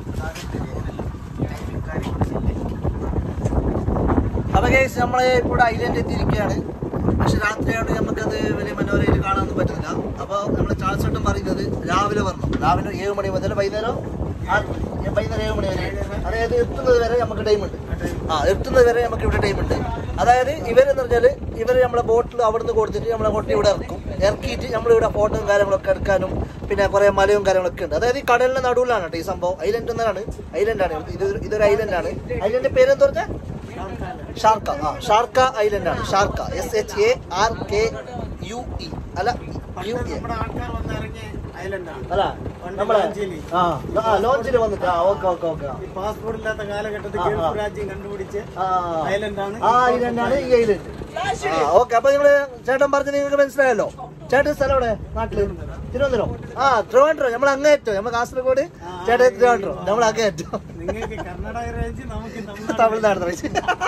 അപ്പൊ കേസ് നമ്മളെ ഇവിടെ ഐലൻഡ് എത്തിയിരിക്കുകയാണ് പക്ഷെ രാത്രിയാണ് നമുക്കത് വലിയ മനോഹരയിൽ കാണാനൊന്നും പറ്റുന്നില്ല അപ്പൊ നമ്മളെ ചാൾസ് ഏട്ടൻ പറയുന്നത് രാവിലെ വരണം രാവിലെ ഏഴ് മണി മുതൽ വൈകുന്നേരം ആറ് മണി. വൈകുന്നേരം ഏഴ് മണി വരെ അതായത് എത്തുന്നത് വരെ നമുക്ക് ടൈം ഉണ്ട് ആ എത്തുന്നത് വരെ നമുക്ക് ഇവിടെ ടൈം ഉണ്ട് അതായത് ഇവരെന്ന് പറഞ്ഞാൽ ഇവർ നമ്മളെ ബോട്ടിൽ അവിടുന്ന് കൊടുത്തിട്ട് നമ്മളെ കൊട്ടി ഇവിടെ ഇറക്കും ഇറക്കിയിട്ട് നമ്മളിവിടെ ഫോട്ടോയും കാര്യങ്ങളൊക്കെ എടുക്കാനും പിന്നെ കുറെ മലയും കാര്യങ്ങളൊക്കെ ഉണ്ട് അതായത് ഈ കടലിന്റെ നടുവിലാണ് കേട്ടോ ഈ സംഭവം ഐലൻഡ് എന്നാണ് ഐലൻഡാണ് ഇത് ഇതൊരു ഐലൻഡാണ് ഐലൻഡിന്റെ പേര് എന്താ പറഞ്ഞാൽ ഷാർക്ക ആ ഷാർക്ക ഐലൻഡ് ആണ് shark S H A R K U E അല്ല യു എ നമ്മുടെ ആൾക്കാർ വന്നിറങ്ങിയ ഐലൻഡാണ് അല്ല പണ്ട് നമ്മളെ ലോഞ്ചില്. ആ ലോഞ്ചിൽ വന്നിട്ട് ആ ഓക്കെ ഓക്കെ ഓക്കെ ഈ പാസ്പോർട്ട് ഇല്ലാത്ത കാലഘട്ടത്തിൽ ആ, ആ. ഗൾഫ് രാജ്യം കണ്ടുപിടിച്ച് ആ ഐലൻഡാണ് ആ ഐലൻഡാണ് ഈ ഐലൻഡ് ആ ഓക്കെ അപ്പൊ നിങ്ങള് ചേട്ടൻ പറഞ്ഞത് നിങ്ങൾക്ക് മനസ്സിലായല്ലോ ചേട്ടൻ സ്ഥലം എവിടെ നാട്ടില് തിരുവനന്തപുരം ആ ട്രിവാൻഡ്രം നമ്മൾ അങ്ങേറ്റം നമ്മൾ കാസർഗോഡ് ചേട്ടൻ തിരുവനന്തപുരം നമ്മൾ അങ്ങേറ്റം നിങ്ങൾക്ക് കർണാടക രാജ്യം നമുക്ക് തമിഴ്നാട് തമിഴ്നാട് തമിഴ്നാട്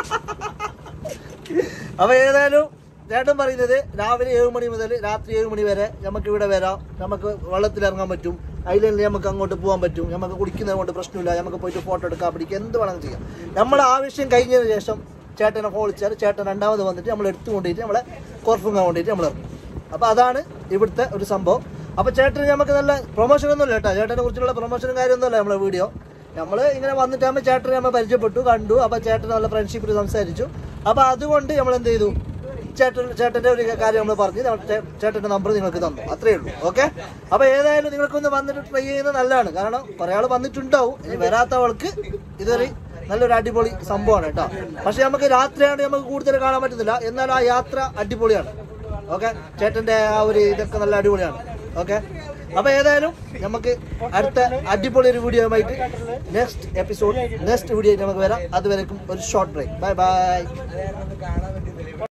അപ്പൊ ഏതായാലും ചേട്ടൻ പറയുന്നത് രാവിലെ ഏഴ് മണി മുതൽ രാത്രി ഏഴ് മണി വരെ നമുക്ക് ഇവിടെ വരാം നമുക്ക് വെള്ളത്തിൽ ഇറങ്ങാൻ പറ്റും ഐലൻഡിൽ നമുക്ക് അങ്ങോട്ട് പോകാൻ പറ്റും നമുക്ക് കുടിക്കുന്നത് കൊണ്ട് പ്രശ്നമില്ല നമുക്ക് പോയിട്ട് ഫോട്ടോ എടുക്കാൻ പിടിക്കുക എന്ത് വേണമെങ്കിലും ചെയ്യാം നമ്മളെ ആവശ്യം കഴിഞ്ഞതിന് ശേഷം ചേട്ടനെ ഫോൺ വിളിച്ചാൽ ചേട്ടൻ രണ്ടാമത് വന്നിട്ട് നമ്മൾ എടുത്തു കൊണ്ടിട്ട് നമ്മളെ കോർഫുങ്ങാൻ കൊണ്ടിട്ട് നമ്മൾ ഇറങ്ങും അപ്പൊ അതാണ് ഇവിടുത്തെ ഒരു സംഭവം അപ്പൊ ചേട്ടന് നമുക്ക് നല്ല പ്രൊമോഷൻ ഒന്നുമില്ല കേട്ടോ ചേട്ടനെ കുറിച്ചുള്ള പ്രൊമോഷനും കാര്യമൊന്നുമില്ല നമ്മളെ വീഡിയോ നമ്മൾ ഇങ്ങനെ വന്നിട്ടാകുമ്പോൾ ചേട്ടനെ നമ്മൾ പരിചയപ്പെട്ടു കണ്ടു അപ്പൊ ചേട്ടൻ നല്ല ഫ്രണ്ട്ഷിപ്പിൽ സംസാരിച്ചു അപ്പൊ അതുകൊണ്ട് നമ്മൾ എന്ത് ചെയ്തു ചേട്ടൻ ചേട്ടന്റെ ഒരു കാര്യം നമ്മൾ പറഞ്ഞു നമ്മൾ ചേ- ചേട്ടന്റെ നമ്പർ നിങ്ങൾക്ക് തന്നു അത്രേ ഉള്ളൂ ഓക്കെ അപ്പൊ ഏതായാലും നിങ്ങൾക്കൊന്ന് വന്നിട്ട് ട്രൈ ചെയ്യുന്നത് നല്ലതാണ് കാരണം കുറെ ആൾ വന്നിട്ടുണ്ടാവും ഇനി വരാത്തവൾക്ക് ഇതൊരു നല്ലൊരു അടിപൊളി സംഭവമാണ് കേട്ടോ പക്ഷെ നമുക്ക് രാത്രിയാണ് നമുക്ക് കൂടുതൽ കാണാൻ പറ്റുന്നില്ല എന്നാൽ ആ യാത്ര അടിപൊളിയാണ് ഓക്കെ ചേട്ടന്റെ ആ ഒരു ഇതൊക്കെ നല്ല അടിപൊളിയാണ് ഓക്കെ അപ്പൊ ഏതായാലും നമുക്ക് അടുത്ത അടിപൊളി ഒരു വീഡിയോ ആയിട്ട് നെക്സ്റ്റ് എപ്പിസോഡ് നെക്സ്റ്റ് വീഡിയോ ആയിട്ട് നമുക്ക് വരാം അതുവരെക്കും ഒരു ഷോർട്ട് ബ്രേക്ക് ബൈ ബൈ